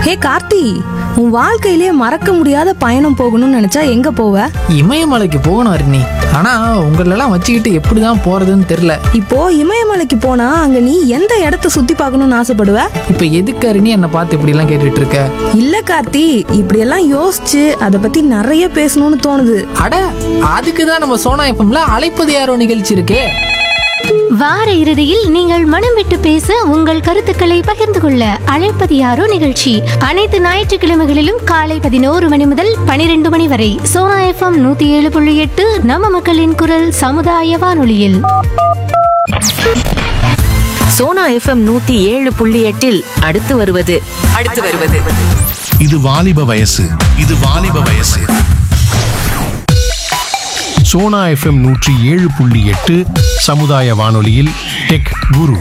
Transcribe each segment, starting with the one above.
ஹே கார்த்தி உன் வாழ்க்கையிலே மறக்க முடியாத பயணம் போகணும்னு நினைச்சா எங்க போவ இமயமலைக்கு போகணும் அருணி ஆனா உங்களெல்லாம் வச்சுக்கிட்டு எப்படிதான் போறதுன்னு தெரியல இப்போ இமயமலைக்கு போனா அங்க நீ எந்த இடத்த சுத்தி பார்க்கணும்னு ஆசைப்படுவ இப்ப எதுக்கு அருணி என்னை பார்த்து இப்படி எல்லாம் கேட்டுட்டு இருக்க இல்ல கார்த்தி இப்படியெல்லாம் யோசிச்சு அதை பத்தி நிறைய பேசணும்னு தோணுது அட அதுக்கு தான் நம்ம சோனா எஃப்எம்ல அழைப்பது யாரோ நிகழ்ச்சி இருக்கே வார இறுதியில் நீங்கள் மனம் விட்டு பேச உங்கள் கருத்துக்களை பகிர்ந்து கொள்ள அழைப்பது யாரோ நிகழ்ச்சி அனைத்து ஞாயிற்றுக்கிழமைகளிலும் காலை பதினோரு மணி முதல் பனிரெண்டு மணி வரை சோனா எஃப்எம் நூத்தி ஏழு புள்ளி எட்டு நம்ம மக்களின் குரல் சமுதாய வானொலியில் சோனா எஃப்எம் நூத்தி ஏழு புள்ளி எட்டில் அடுத்து வருவது அடுத்து வருவது இது வாலிப வயசு இது வாலிப வயசு சோனா எஃப்எம் நூற்றி ஏழு புள்ளி எட்டு சமுதாய வானொலியில் டெக் குரு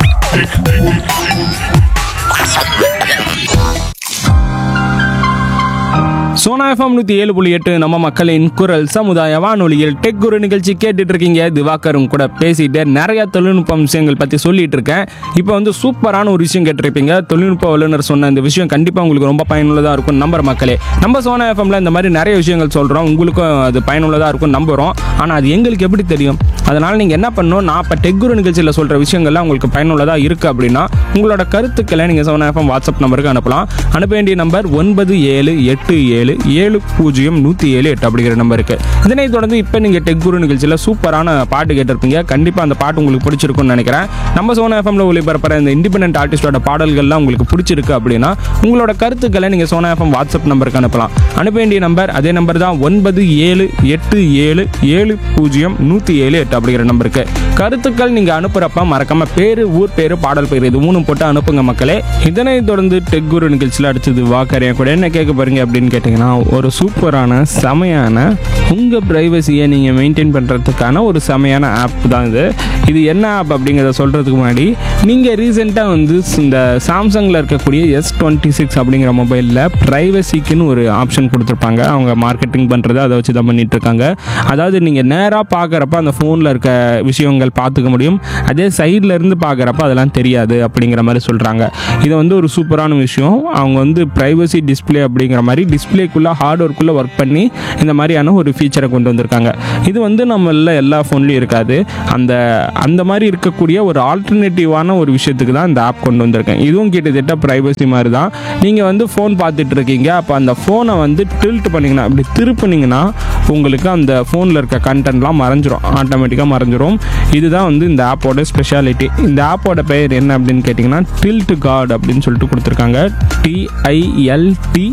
சோனா எஃப்எம் நூற்றி ஏழு புள்ளி எட்டு நம்ம மக்களின் குரல் சமுதாய வானொலியில் டெக் குரு நிகழ்ச்சி கேட்டுட்டு இருக்கீங்க திவாகரும் கூட பேசிட்டு நிறைய தொழில்நுட்ப விஷயங்கள் பற்றி சொல்லிட்டு இருக்கேன் இப்போ வந்து சூப்பரான ஒரு விஷயம் கேட்டிருப்பீங்க தொழில்நுட்ப வல்லுநர் சொன்ன இந்த விஷயம் கண்டிப்பாக உங்களுக்கு ரொம்ப பயனுள்ளதாக இருக்கும் நம்புற மக்களே நம்ம சோனா எஃப்எம்ல இந்த மாதிரி நிறைய விஷயங்கள் சொல்கிறோம் உங்களுக்கும் அது பயனுள்ளதாக இருக்கும் நம்புகிறோம் ஆனால் அது எங்களுக்கு எப்படி தெரியும் அதனால் நீங்கள் என்ன பண்ணணும் நான் இப்போ டெக் குரு நிகழ்ச்சியில் சொல்கிற விஷயங்கள்லாம் உங்களுக்கு பயனுள்ளதாக இருக்குது அப்படின்னா உங்களோட கருத்துக்களை நீங்கள் சோனா எஃப்எம் வாட்ஸ்அப் நம்பருக்கு அனுப்பலாம் அனுப்ப வேண்டிய நம்பர் ஒன்பது ஏழு எட்டு ஏழு ஏழு பூஜ்ஜியம் நூற்றி ஏழு எட்டு அப்படிங்கிற நம்பருக்கு இதனை தொடர்ந்து இப்போ நீங்கள் டெக் குரு நிகழ்ச்சியில் சூப்பரான பாட்டு கேட்டிருப்பீங்க கண்டிப்பாக அந்த பாட்டு உங்களுக்கு பிடிச்சிருக்கும்னு நினைக்கிறேன் நம்ம சோனா எஃப்எம்ல ஒளிபரப்புற இந்த இண்டிபெண்டன்ட் ஆர்டிஸ்டோட பாடல்கள்லாம் உங்களுக்கு பிடிச்சிருக்கு அப்படின்னா உங்களோட கருத்துக்களை நீங்கள் சோனா எஃப்எம் வாட்ஸ்அப் நம்பருக்கு அனுப்பலாம் அனுப்ப வேண்டிய நம்பர் அதே நம்பர் தான் ஒன்பது ஏழு எட்டு ஏழு ஏழு பூஜ்ஜியம் நூற்றி ஏழு எட்டு அப்படிங்கிற நம்பருக்கு கருத்துக்கள் நீங்கள் அனுப்புகிறப்ப மறக்காம பேர் ஊர் பேர் பாடல் பேர் இது மூணும் போட்டு அனுப்புங்க மக்களே இதனை தொடர்ந்து டெக் குரு நிகழ்ச்சியில் அடுத்தது வாக்கறியா கூட என்ன கேட்க போறீங்க அப்படின்னு கேட்டிங்கன்னா ஒரு சூப்பரான செமையான உங்கள் ப்ரைவசியை நீங்கள் மெயின்டைன் பண்ணுறதுக்கான ஒரு செமையான ஆப் தான் இது இது என்ன ஆப் அப்படிங்கிறத சொல்கிறதுக்கு முன்னாடி நீங்கள் ரீசெண்டாக வந்து இந்த சாம்சங்கில் இருக்கக்கூடிய எஸ் டுவெண்ட்டி சிக்ஸ் அப்படிங்கிற மொபைலில் ப்ரைவசிக்குன்னு ஒரு ஆப்ஷன் கொடுத்துருப்பாங்க அவங்க மார்க்கெட்டிங் பண்ணுறது அதை வச்சு தான் பண்ணிட்டு இருக்காங்க அதாவது நீங்கள் நேராக பார்க்குறப்ப அந்த ஃபோனில் இருக்க விஷயங்கள் பார்த்துக்க முடியும் அதே சைடில் இருந்து பார்க்குறப்ப அதெல்லாம் தெரியாது அப்படிங்கிற மாதிரி சொல்கிறாங்க இது வந்து ஒரு சூப்பரான விஷயம் அவங்க வந்து ப்ரைவசி டிஸ்ப்ளே அப்படிங்கிற மாதிரி டிஸ்பிளேக்குள்ளே ஹார்ட்வேர்க்குள்ளே ஒர்க் பண்ணி இந்த மாதிரியான ஒரு ஃபீச்சரை கொண்டு வந்திருக்காங்க இது வந்து நம்மள எல்லா ஃபோன்லேயும் இருக்காது அந்த அந்த மாதிரி இருக்கக்கூடிய ஒரு ஆல்டர்னேட்டிவான ஒரு விஷயத்துக்கு தான் இந்த ஆப் கொண்டு வந்திருக்கேன் இதுவும் கிட்டத்தட்ட ப்ரைவசி மாதிரி தான் நீங்கள் வந்து ஃபோன் பார்த்துட்டு இருக்கீங்க அப்போ அந்த ஃபோனை வந்து டில்ட் பண்ணிங்கன்னா இப்படி திருப்புனீங்கன்னா உங்களுக்கு அந்த ஃபோனில் இருக்க கண்டென்ட்லாம் மறைஞ்சிரும் ஆட்டோமேட்டிக்காக மறைஞ்சிரும் இதுதான் வந்து இந்த ஆப்போட ஸ்பெஷாலிட்டி இந்த ஆப்போட பெயர் என்ன அப்படின்னு கேட்டிங்கன்னா டில்ட் கார்டு அப்படின்னு சொல்லிட்டு கொடுத்துருக்காங்க டிஐஎல்டி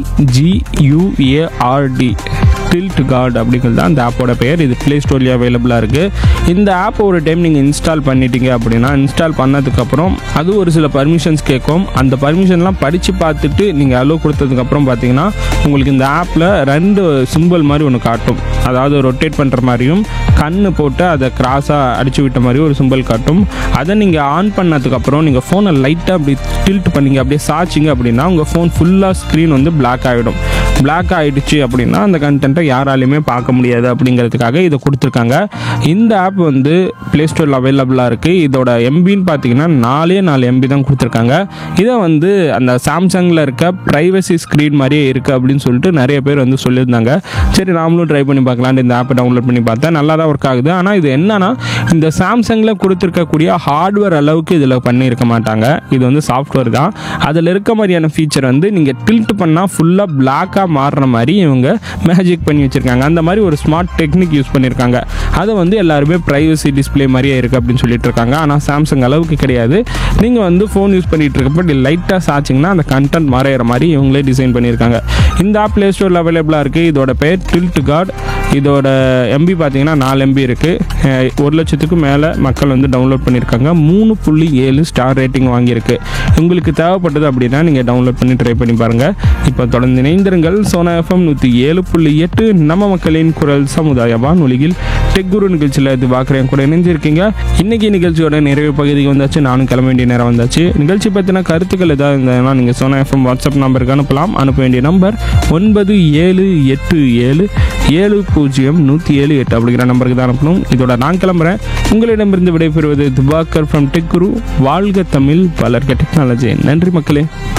ஜியூஏஆர்டி டில்ட் கார்டு அப்படிங்கிறது தான் அந்த ஆப்போட பெயர் இது ப்ளே ஸ்டோர்லேயே அவைலபிளாக இருக்குது இந்த ஆப்பை ஒரு டைம் நீங்கள் இன்ஸ்டால் பண்ணிட்டீங்க அப்படின்னா இன்ஸ்டால் பண்ணதுக்கப்புறம் அது ஒரு சில பர்மிஷன்ஸ் கேட்கும் அந்த பர்மிஷன்லாம் படித்து பார்த்துட்டு நீங்கள் அலோவ் கொடுத்ததுக்கப்புறம் பார்த்தீங்கன்னா உங்களுக்கு இந்த ஆப்பில் ரெண்டு சிம்பிள் மாதிரி ஒன்று காட்டும் அதாவது ரொட்டேட் பண்ணுற மாதிரியும் கண்ணு போட்டு அதை கிராஸாக அடிச்சு விட்ட மாதிரி ஒரு சிம்பிள் காட்டும் அதை நீங்கள் ஆன் பண்ணதுக்கப்புறம் நீங்கள் ஃபோனை லைட்டாக அப்படி டில்ட் பண்ணீங்க அப்படியே சாச்சிங்க அப்படின்னா உங்கள் ஃபோன் ஃபுல்லாக ஸ்க்ரீன் வந்து பிளாக் ஆகிடும் பிளாக் ஆகிடுச்சு அப்படின்னா அந்த கண்டென்ட்டை யாராலையுமே பார்க்க முடியாது அப்படிங்கிறதுக்காக இதை கொடுத்துருக்காங்க இந்த ஆப் வந்து ப்ளே ஸ்டோரில் அவைலபிளாக இருக்குது இதோட எம்பின்னு பார்த்தீங்கன்னா நாலே நாலு எம்பி தான் கொடுத்துருக்காங்க இதை வந்து அந்த சாம்சங்கில் இருக்க ப்ரைவசி ஸ்க்ரீன் மாதிரியே இருக்குது அப்படின்னு சொல்லிட்டு நிறைய பேர் வந்து சொல்லியிருந்தாங்க சரி நாமளும் ட்ரை பண்ணி பார்க்கலான்ட்டு இந்த ஆப்பை டவுன்லோட் பண்ணி பார்த்தேன் நல்லா தான் ஒர்க் ஆகுது ஆனால் இது என்னன்னா இந்த சாம்சங்கில் கொடுத்துருக்கக்கூடிய ஹார்ட்வேர் அளவுக்கு இதில் பண்ணியிருக்க மாட்டாங்க இது வந்து சாஃப்ட்வேர் தான் அதில் இருக்க மாதிரியான ஃபீச்சர் வந்து நீங்கள் டில்ட் பண்ணால் ஃபுல்லாக பிளாக்காக மாறுற மாதிரி இவங்க மேஜிக் பண்ணி வச்சுருக்காங்க அந்த மாதிரி ஒரு ஸ்மார்ட் டெக்னிக் யூஸ் பண்ணியிருக்காங்க அதை வந்து எல்லாருமே ப்ரைவசி டிஸ்ப்ளே மாதிரியே இருக்குது அப்படின்னு சொல்லிட்டு இருக்காங்க ஆனால் சாம்சங் அளவுக்கு கிடையாது நீங்கள் வந்து ஃபோன் யூஸ் பண்ணிட்டு இருக்கப்ப லைட்டாக சாச்சிங்கன்னா அந்த கண்டென்ட் மறையிற மாதிரி இவங்களே டிசைன் பண்ணியிருக்காங்க இந்த ஆப் ப்ளே ஸ்டோரில் அவைலபிளாக இருக்குது இதோட பேர் டில்ட் கார்டு இதோட எம்பி பார்த்தீங்கன்னா நாலு எம்பி இருக்குது ஒரு லட்சத்துக்கும் மேலே மக்கள் வந்து டவுன்லோட் பண்ணியிருக்காங்க மூணு புள்ளி ஏழு ஸ்டார் ரேட்டிங் வாங்கியிருக்கு உங்களுக்கு தேவைப்பட்டது அப்படின்னா நீங்கள் டவுன்லோட் பண்ணி ட்ரை பண்ணி பாருங்கள் இப்போ தொடர்ந்து இணைந்திருங்கள் சோனா எஃப்எம் நூற்றி ஏழு புள்ளி எட்டு நம்ம மக்களின் குரல் சமுதாய வானொலியில் டெக் குரு நிகழ்ச்சியில் இது பார்க்குறேன் கூட இணைஞ்சிருக்கீங்க இன்னைக்கு நிகழ்ச்சியோட நிறைவு பகுதிக்கு வந்தாச்சு நானும் கிளம்ப வேண்டிய நேரம் வந்தாச்சு நிகழ்ச்சி பற்றின கருத்துக்கள் ஏதாவது இருந்ததுன்னா நீங்கள் சோனா எஃப்எம் வாட்ஸ்அப் நம்பருக்கு அனுப்பலாம் அனுப்ப வேண்டிய நம்பர் ஒன்பது ஏழு எட்டு ஏழு ஏழு பூஜ்ஜியம் நூற்றி ஏழு எட்டு அப்படிங்கிற நம்பருக்கு தான் அனுப்பணும் இதோட நான் கிளம்புறேன் உங்களிடமிருந்து விடைபெறுவது துபாக்கர் ஃப்ரம் டெக் குரு வாழ்க தமிழ் வளர்க டெக்னாலஜி நன்றி மக்களே